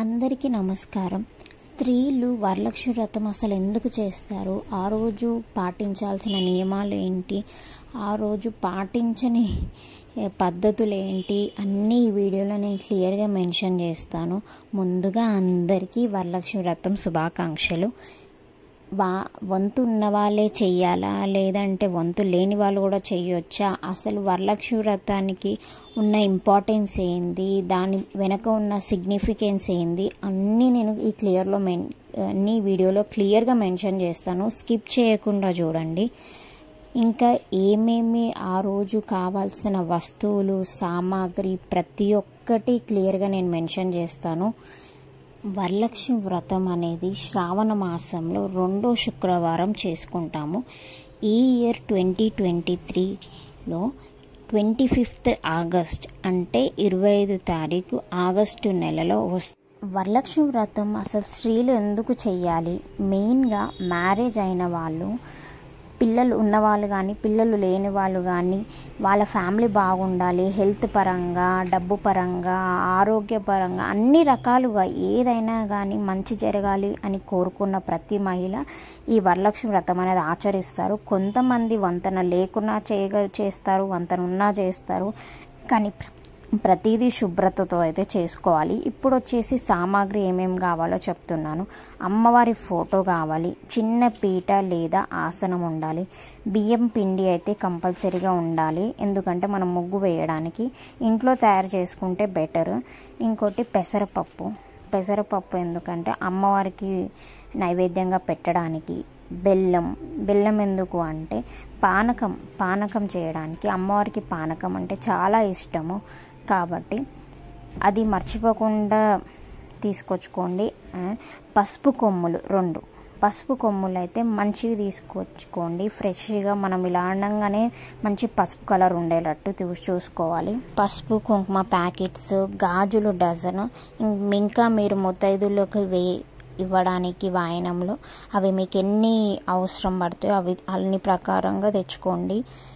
అందరికీ నమస్కారం స్త్రీలు వరలక్ష్మి వ్రతం అసలు ఎందుకు చేస్తారు ఆ రోజు పాటించాల్సిన నియమాలు ఏంటి ఆ రోజు పాటించని ఏ, పద్ధతులు ఏంటి అన్నీ ఈ వీడియోలో నేను క్లియర్గా మెన్షన్ చేస్తాను ముందుగా అందరికీ వరలక్ష్మి వ్రతం శుభాకాంక్షలు వా వంతు ఉన్న వాళ్ళే చెయ్యాలా లేదంటే వంతు లేని వాళ్ళు కూడా చెయ్యొచ్చా అసలు వరలక్ష్మి వ్రతానికి ఉన్న ఇంపార్టెన్స్ ఏంది దాని వెనక ఉన్న సిగ్నిఫికెన్స్ ఏంది అన్నీ నేను ఈ క్లియర్లో మెన్ అన్ని వీడియోలో క్లియర్గా మెన్షన్ చేస్తాను స్కిప్ చేయకుండా చూడండి ఇంకా ఏమేమి ఆ రోజు కావాల్సిన వస్తువులు సామాగ్రి ప్రతి ఒక్కటి క్లియర్గా నేను మెన్షన్ చేస్తాను వరలక్ష్మి వ్రతం అనేది శ్రావణ మాసంలో రెండో శుక్రవారం చేసుకుంటాము ఈ ఇయర్ ట్వంటీ ట్వంటీ త్రీలో ట్వంటీ ఫిఫ్త్ ఆగస్ట్ అంటే ఇరవై ఐదు తారీఖు ఆగస్టు నెలలో వస్ వరలక్ష్మి వ్రతం అసలు స్త్రీలు ఎందుకు చెయ్యాలి మెయిన్గా మ్యారేజ్ అయిన వాళ్ళు పిల్లలు ఉన్నవాళ్ళు కానీ పిల్లలు లేని వాళ్ళు కానీ వాళ్ళ ఫ్యామిలీ బాగుండాలి హెల్త్ పరంగా డబ్బు పరంగా ఆరోగ్య పరంగా అన్ని రకాలుగా ఏదైనా కానీ మంచి జరగాలి అని కోరుకున్న ప్రతి మహిళ ఈ వరలక్ష్మి వ్రతం అనేది ఆచరిస్తారు కొంతమంది వంతన లేకున్నా చేయగ చేస్తారు వంతన ఉన్నా చేస్తారు కానీ ప్ర- ప్రతిదీ శుభ్రతతో అయితే చేసుకోవాలి ఇప్పుడు వచ్చేసి సామాగ్రి ఏమేమి కావాలో చెప్తున్నాను అమ్మవారి ఫోటో కావాలి చిన్న పీట లేదా ఆసనం ఉండాలి బియ్యం పిండి అయితే కంపల్సరీగా ఉండాలి ఎందుకంటే మనం ముగ్గు వేయడానికి ఇంట్లో తయారు చేసుకుంటే బెటర్ ఇంకోటి పెసరపప్పు పెసరపప్పు ఎందుకంటే అమ్మవారికి నైవేద్యంగా పెట్టడానికి బెల్లం బెల్లం ఎందుకు అంటే పానకం పానకం చేయడానికి అమ్మవారికి పానకం అంటే చాలా ఇష్టము కాబట్టి అది మర్చిపోకుండా తీసుకొచ్చుకోండి ఆ, పసుపు కొమ్ములు రెండు పసుపు కొమ్ములు అయితే మంచివి తీసుకొచ్చుకోండి ఫ్రెష్గా మనం ఇలా అనగానే మంచి పసుపు కలర్ ఉండేటట్టు చూసి చూసుకోవాలి పసుపు కుంకుమ ప్యాకెట్స్ గాజులు డజన్ ఇం- ఇంకా మీరు ముత్తైదులోకి వే ఇవ్వడానికి వాయనంలో అవి మీకు ఎన్ని అవసరం పడతాయో అవి అన్ని ప్రకారంగా తెచ్చుకోండి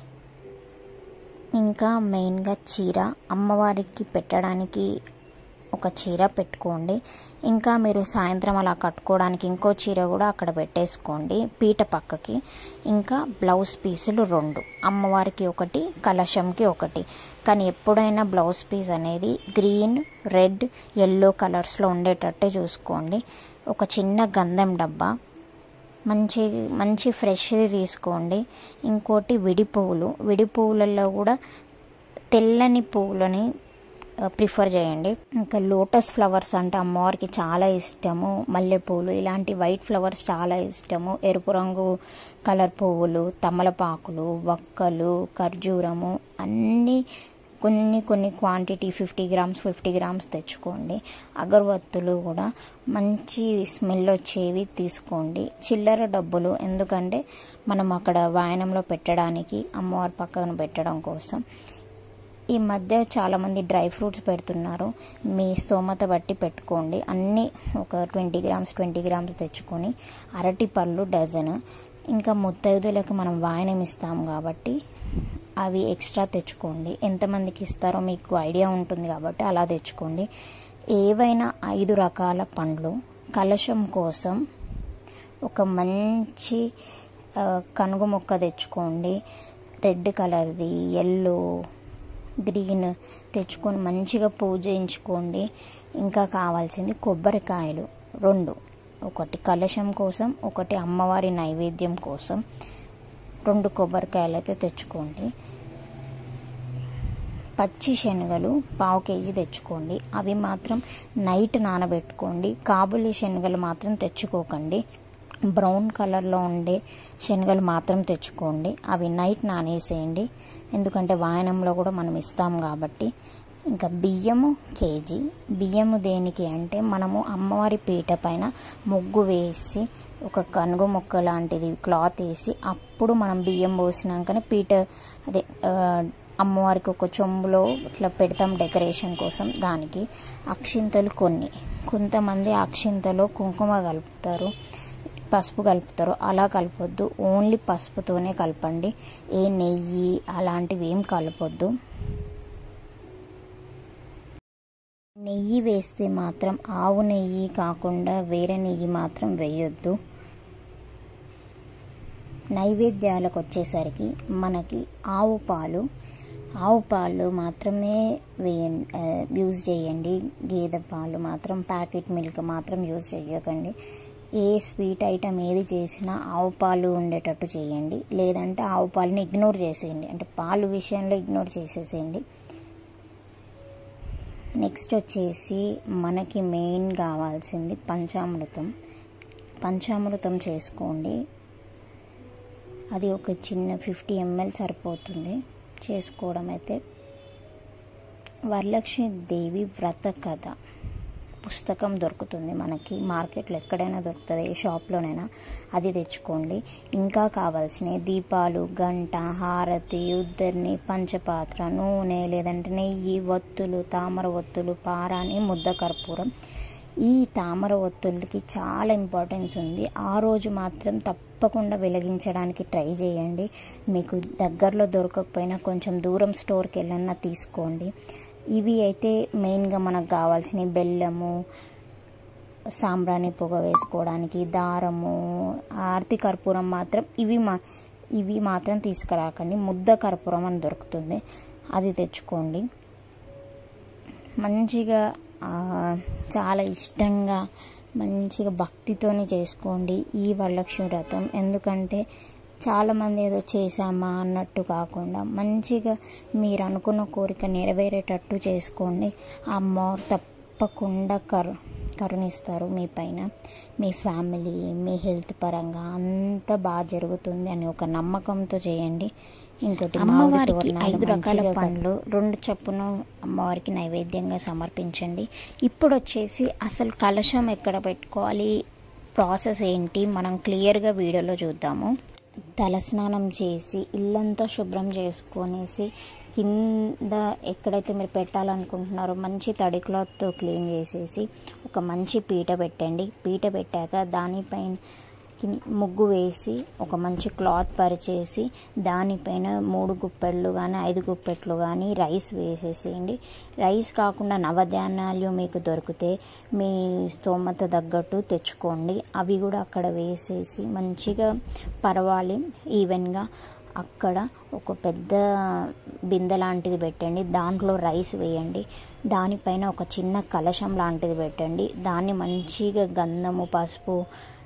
ఇంకా మెయిన్గా చీర అమ్మవారికి పెట్టడానికి ఒక చీర పెట్టుకోండి ఇంకా మీరు సాయంత్రం అలా కట్టుకోవడానికి ఇంకో చీర కూడా అక్కడ పెట్టేసుకోండి పీట పక్కకి ఇంకా బ్లౌజ్ పీసులు రెండు అమ్మవారికి ఒకటి కలశంకి ఒకటి కానీ ఎప్పుడైనా బ్లౌజ్ పీస్ అనేది గ్రీన్ రెడ్ ఎల్లో కలర్స్లో ఉండేటట్టే చూసుకోండి ఒక చిన్న గంధం డబ్బా మంచి మంచి ఫ్రెష్ది తీసుకోండి ఇంకోటి విడి పువ్వులు విడి పువ్వులలో కూడా తెల్లని పువ్వులని ప్రిఫర్ చేయండి ఇంకా లోటస్ ఫ్లవర్స్ అంటే అమ్మవారికి చాలా ఇష్టము మల్లెపూలు ఇలాంటి వైట్ ఫ్లవర్స్ చాలా ఇష్టము ఎరుపు రంగు కలర్ పువ్వులు తమలపాకులు వక్కలు ఖర్జూరము అన్నీ కొన్ని కొన్ని quantity fifty grams fifty grams తెచ్చుకోండి అగరబత్తులు కూడా మంచి స్మెల్ వచ్చేవి తీసుకోండి చిల్లర డబ్బులు ఎందుకంటే మనం అక్కడ వాయనంలో పెట్టడానికి అమ్మవారి పక్కన పెట్టడం కోసం ఈ మధ్య చాలామంది డ్రై ఫ్రూట్స్ పెడుతున్నారు మీ స్తోమత బట్టి పెట్టుకోండి అన్నీ ఒక ట్వంటీ గ్రామ్స్ ట్వంటీ గ్రామ్స్ తెచ్చుకొని అరటి పళ్ళు డజన్ ఇంకా ముత్తైదులకు మనం వాయనం ఇస్తాం కాబట్టి అవి ఎక్స్ట్రా తెచ్చుకోండి ఎంతమందికి ఇస్తారో మీకు ఐడియా ఉంటుంది కాబట్టి అలా తెచ్చుకోండి ఏవైనా ఐదు రకాల పండ్లు కలశం కోసం ఒక మంచి ఆ, కనుగు మొక్క తెచ్చుకోండి రెడ్ కలర్ది ఎల్లో గ్రీన్ తెచ్చుకొని మంచిగా పూజించుకోండి ఇంకా కావాల్సింది కొబ్బరికాయలు రెండు ఒకటి కలశం కోసం ఒకటి అమ్మవారి నైవేద్యం కోసం రెండు కొబ్బరికాయలు అయితే తెచ్చుకోండి పచ్చి శనగలు పావు కేజీ తెచ్చుకోండి అవి మాత్రం నైట్ నానబెట్టుకోండి కాబులి శనగలు మాత్రం తెచ్చుకోకండి బ్రౌన్ కలర్లో ఉండే శనగలు మాత్రం తెచ్చుకోండి అవి నైట్ నానేసేయండి ఎందుకంటే వాయనంలో కూడా మనం ఇస్తాం కాబట్టి ఇంకా బియ్యము కేజీ బియ్యము దేనికి అంటే మనము అమ్మవారి పీట పైన ముగ్గు వేసి ఒక కనుగు మొక్క లాంటిది క్లాత్ వేసి అప్పుడు మనం బియ్యం పోసినాకనే పీట అదే ఆ, అమ్మవారికి ఒక చెంబులో ఇట్లా పెడతాం డెకరేషన్ కోసం దానికి అక్షింతలు కొన్ని కొంతమంది అక్షింతలో కుంకుమ కలుపుతారు పసుపు కలుపుతారు అలా కలపొద్దు ఓన్లీ పసుపుతోనే కలపండి ఏ నెయ్యి అలాంటివి ఏం కలపొద్దు నెయ్యి వేస్తే మాత్రం ఆవు నెయ్యి కాకుండా వేరే నెయ్యి మాత్రం వేయొద్దు నైవేద్యాలకు వచ్చేసరికి మనకి ఆవు పాలు ఆవు పాలు మాత్రమే వేయండి యూజ్ చేయండి గేదె పాలు మాత్రం ప్యాకెట్ మిల్క్ మాత్రం యూజ్ చేయకండి ఏ స్వీట్ ఐటమ్ ఏది చేసినా ఆవు పాలు ఉండేటట్టు చేయండి లేదంటే ఆవు పాలని ఇగ్నోర్ చేసేయండి అంటే పాలు విషయంలో ఇగ్నోర్ చేసేసేయండి నెక్స్ట్ వచ్చేసి మనకి మెయిన్ కావాల్సింది పంచామృతం పంచామృతం చేసుకోండి అది ఒక చిన్న ఫిఫ్టీ ఎంఎల్ సరిపోతుంది చేసుకోవడం అయితే వరలక్ష్మి దేవి వ్రత కథ పుస్తకం దొరుకుతుంది మనకి మార్కెట్లో ఎక్కడైనా దొరుకుతుంది ఏ షాప్లోనైనా అది తెచ్చుకోండి ఇంకా కావాల్సినవి దీపాలు గంట హారతి ఉద్దరిని పంచపాత్ర నూనె లేదంటే నెయ్యి ఒత్తులు తామర ఒత్తులు పారాని ముద్ద కర్పూరం ఈ తామర ఒత్తులకి చాలా ఇంపార్టెన్స్ ఉంది ఆ రోజు మాత్రం తప్పకుండా వెలిగించడానికి ట్రై చేయండి మీకు దగ్గరలో దొరకకపోయినా కొంచెం దూరం స్టోర్కి వెళ్ళన్నా తీసుకోండి ఇవి అయితే మెయిన్గా మనకు కావాల్సిన బెల్లము సాంబ్రాణి పొగ వేసుకోవడానికి దారము ఆర్తి కర్పూరం మాత్రం ఇవి మా ఇవి మాత్రం తీసుకురాకండి ముద్ద కర్పూరం అని దొరుకుతుంది అది తెచ్చుకోండి మంచిగా చాలా ఇష్టంగా మంచిగా భక్తితోని చేసుకోండి ఈ వరలక్ష్మి వ్రతం ఎందుకంటే చాలామంది ఏదో చేసామా అన్నట్టు కాకుండా మంచిగా మీరు అనుకున్న కోరిక నెరవేరేటట్టు చేసుకోండి అమ్మవారు తప్పకుండా కరు కరుణిస్తారు మీ పైన మీ ఫ్యామిలీ మీ హెల్త్ పరంగా అంత బాగా జరుగుతుంది అని ఒక నమ్మకంతో చేయండి ఇంకోటి అమ్మవారికి ఐదు రకాల పండ్లు రెండు చప్పున అమ్మవారికి నైవేద్యంగా సమర్పించండి ఇప్పుడు వచ్చేసి అసలు కలశం ఎక్కడ పెట్టుకోవాలి ప్రాసెస్ ఏంటి మనం క్లియర్గా వీడియోలో చూద్దాము తలస్నానం చేసి ఇల్లంతా శుభ్రం చేసుకొనేసి కింద ఎక్కడైతే మీరు పెట్టాలనుకుంటున్నారో మంచి తడి క్లాత్తో క్లీన్ చేసేసి ఒక మంచి పీట పెట్టండి పీట పెట్టాక దానిపైన ముగ్గు వేసి ఒక మంచి క్లాత్ పరిచేసి దానిపైన మూడు గుప్పెళ్ళు కానీ ఐదు గుప్పెట్లు కానీ రైస్ వేసేసేయండి రైస్ కాకుండా నవధాన్యాలు మీకు దొరికితే మీ స్తోమత తగ్గట్టు తెచ్చుకోండి అవి కూడా అక్కడ వేసేసి మంచిగా పరవాలి ఈవెన్గా అక్కడ ఒక పెద్ద బిందె లాంటిది పెట్టండి దాంట్లో రైస్ వేయండి దానిపైన ఒక చిన్న కలశం లాంటిది పెట్టండి దాన్ని మంచిగా గంధము పసుపు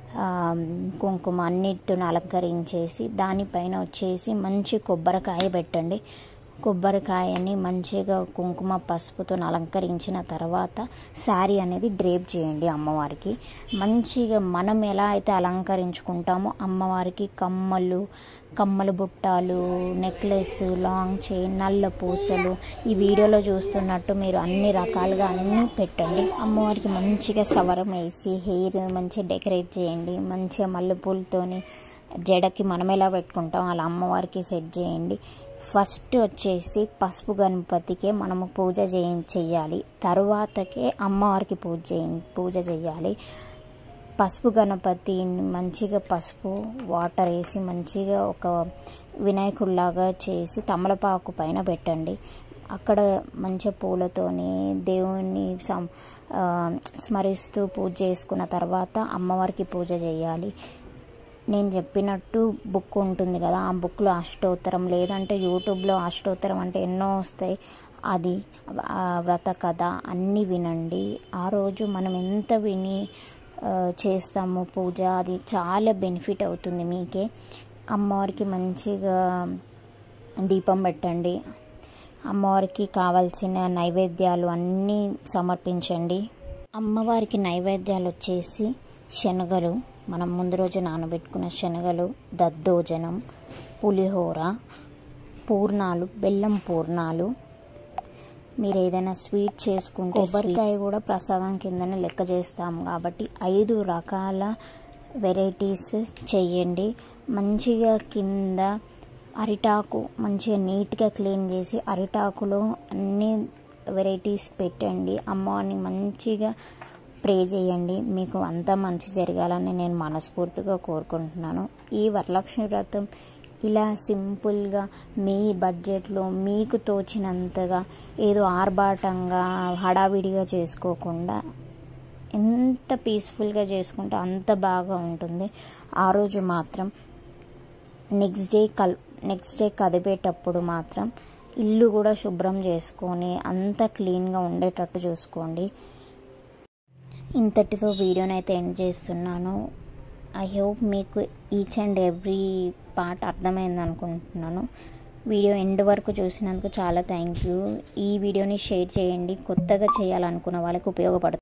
కుంకుమ అన్నిటితో అలంకరించేసి దానిపైన వచ్చేసి మంచి కొబ్బరికాయ పెట్టండి కొబ్బరికాయని మంచిగా కుంకుమ పసుపుతో అలంకరించిన తర్వాత శారీ అనేది డ్రేప్ చేయండి అమ్మవారికి మంచిగా మనం ఎలా అయితే అలంకరించుకుంటామో అమ్మవారికి కమ్మలు కమ్మల బుట్టాలు నెక్లెస్ లాంగ్ చైన్ నల్ల పూసలు ఈ వీడియోలో చూస్తున్నట్టు మీరు అన్ని రకాలుగా అన్నీ పెట్టండి అమ్మవారికి మంచిగా సవరం వేసి హెయిర్ మంచిగా డెకరేట్ చేయండి మంచిగా మల్లెపూలతోని జడకి మనం ఎలా పెట్టుకుంటాం అలా అమ్మవారికి సెట్ చేయండి ఫస్ట్ వచ్చేసి పసుపు గణపతికే మనము పూజ చేయ చెయ్యాలి తరువాతకే అమ్మవారికి పూజ చేయ పూజ చేయాలి పసుపు గణపతిని మంచిగా పసుపు వాటర్ వేసి మంచిగా ఒక వినాయకుడిలాగా చేసి తమలపాకు పైన పెట్టండి అక్కడ మంచి పూలతోని దేవుణ్ణి సం స్మరిస్తూ పూజ చేసుకున్న తర్వాత అమ్మవారికి పూజ చేయాలి నేను చెప్పినట్టు బుక్ ఉంటుంది కదా ఆ బుక్లో అష్టోత్తరం లేదంటే యూట్యూబ్లో అష్టోత్తరం అంటే ఎన్నో వస్తాయి అది వ్రత కథ అన్నీ వినండి ఆ రోజు మనం ఎంత విని చేస్తాము పూజ అది చాలా బెనిఫిట్ అవుతుంది మీకే అమ్మవారికి మంచిగా దీపం పెట్టండి అమ్మవారికి కావాల్సిన నైవేద్యాలు అన్నీ సమర్పించండి అమ్మవారికి నైవేద్యాలు వచ్చేసి శనగలు మనం ముందు రోజు నానబెట్టుకున్న శనగలు దద్దోజనం పులిహోర పూర్ణాలు బెల్లం పూర్ణాలు మీరు ఏదైనా స్వీట్ చేసుకుంటే కొబ్బరికాయ కూడా ప్రసాదం కిందనే లెక్క చేస్తాం కాబట్టి ఐదు రకాల వెరైటీస్ చెయ్యండి మంచిగా కింద అరిటాకు మంచిగా నీట్గా క్లీన్ చేసి అరిటాకులో అన్ని వెరైటీస్ పెట్టండి అమ్మవారిని మంచిగా ప్రే చేయండి మీకు అంతా మంచి జరగాలని నేను మనస్ఫూర్తిగా కోరుకుంటున్నాను ఈ వరలక్ష్మి వ్రతం ఇలా సింపుల్గా మీ బడ్జెట్లో మీకు తోచినంతగా ఏదో ఆర్భాటంగా హడావిడిగా చేసుకోకుండా ఎంత పీస్ఫుల్గా చేసుకుంటే అంత బాగా ఉంటుంది ఆ రోజు మాత్రం నెక్స్ట్ డే కల్ నెక్స్ట్ డే కదిపేటప్పుడు మాత్రం ఇల్లు కూడా శుభ్రం చేసుకొని అంత క్లీన్గా ఉండేటట్టు చూసుకోండి ఇంతటితో వీడియోని అయితే ఎండ్ చేస్తున్నాను ఐ హోప్ మీకు ఈచ్ అండ్ ఎవ్రీ పార్ట్ అర్థమైంది అనుకుంటున్నాను వీడియో ఎండ్ వరకు చూసినందుకు చాలా థ్యాంక్ యూ ఈ వీడియోని షేర్ చేయండి కొత్తగా చేయాలనుకున్న వాళ్ళకి ఉపయోగపడుతుంది